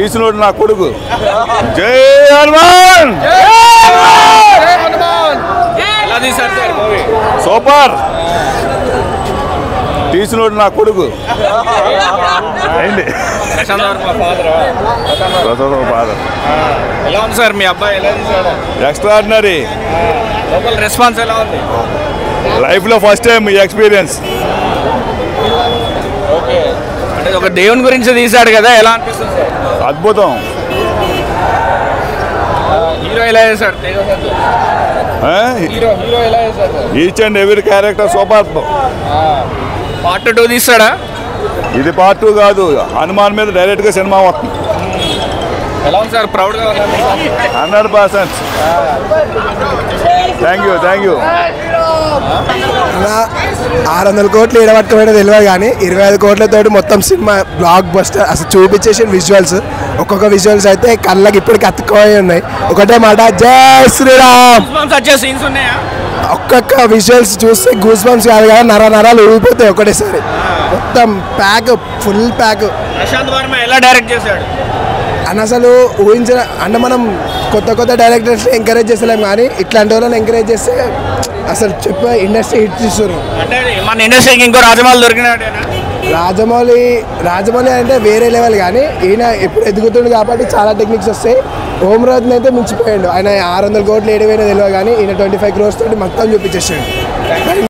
తీసినోడు నా కొడుకు జై హనుమాన్ ఎలా తీశారు సార్ మూవీ సూపర్ తీసినోడు నా కొడుకు అయింది ప్రశాంత్ వర్మ ఫాదర్ ఫాదర్ ఎలా ఉంది సార్ మీ అబ్బాయి ఎలా తీశాడు ఎక్స్ట్రాడినరీ లోకల్ రెస్పాన్స్ ఎలా ఉంది లైఫ్లో ఫస్ట్ టైం ఈ ఎక్స్పీరియన్స్ ఓకే అంటే ఒక దేవుని గురించి తీశాడు కదా ఎలా అనిపిస్తుంది సార్ అద్భుతం హీరో ఎలా చేశాడు తేజ సజ్జు. హీరో హీరో ఎలా చేశాడు sir each and every character super part two తీస్తాడా ఇది పార్ట్ టూ కాదు హనుమాన్ మీద డైరెక్ట్గా సినిమా వస్తుంది ఎలా ఉంది సార్ ప్రౌడ్గా hundred percent thank you thank you అలా ఆరు వందల కోట్లు ఏడబట్టుకోవడం తెలియదు కానీ ఇరవై ఐదు కోట్లతోటి మొత్తం సినిమా బ్లాక్ బస్టర్ అసలు చూపించేసిన విజువల్స్ ఒక్కొక్క విజువల్స్ అయితే కళ్ళకి ఇప్పటికి అతుక్కోయి ఉన్నాయి ఒకటే మాట జై శ్రీరామ్ వచ్చే సీన్స్ ఉన్నాయా ఒక్కొక్క విజువల్స్ చూస్తే గూస్ బంప్స్ కాదు కదా నర నరాలు ఊగిపోతాయి ఒకటేసారి మొత్తం pack full pack Prashanth Varma ఎలా డైరెక్ట్ చేశాడు అని అసలు ఊహించిన అంటే మనం కొత్త కొత్త డైరెక్టర్స్ ఎంకరేజ్ చేస్తలేం కానీ ఇట్లాంటి వాళ్ళని ఎంకరేజ్ చేస్తే అసలు చెప్పే ఇండస్ట్రీ హిట్ ఇస్తారు అంటే మన ఇండస్ట్రీకి ఇంకో రాజమౌళి దొరికినట్టేనా రాజమౌళి రాజమౌళి అంటే వేరే లెవెల్ కానీ ఈయన ఇప్పుడు ఎదుగుతుండు కాబట్టి చాలా టెక్నిక్స్ వస్తాయి ఓం రాజ్ని అయితే మించిపోయాడు ఆయన ఆరు వందల కోట్లు ఏడు వేలు తెలియదు కానీ ఈయన ట్వంటీ ఫైవ్ క్రోర్స్ తోటి మొత్తం చూపించేసాడు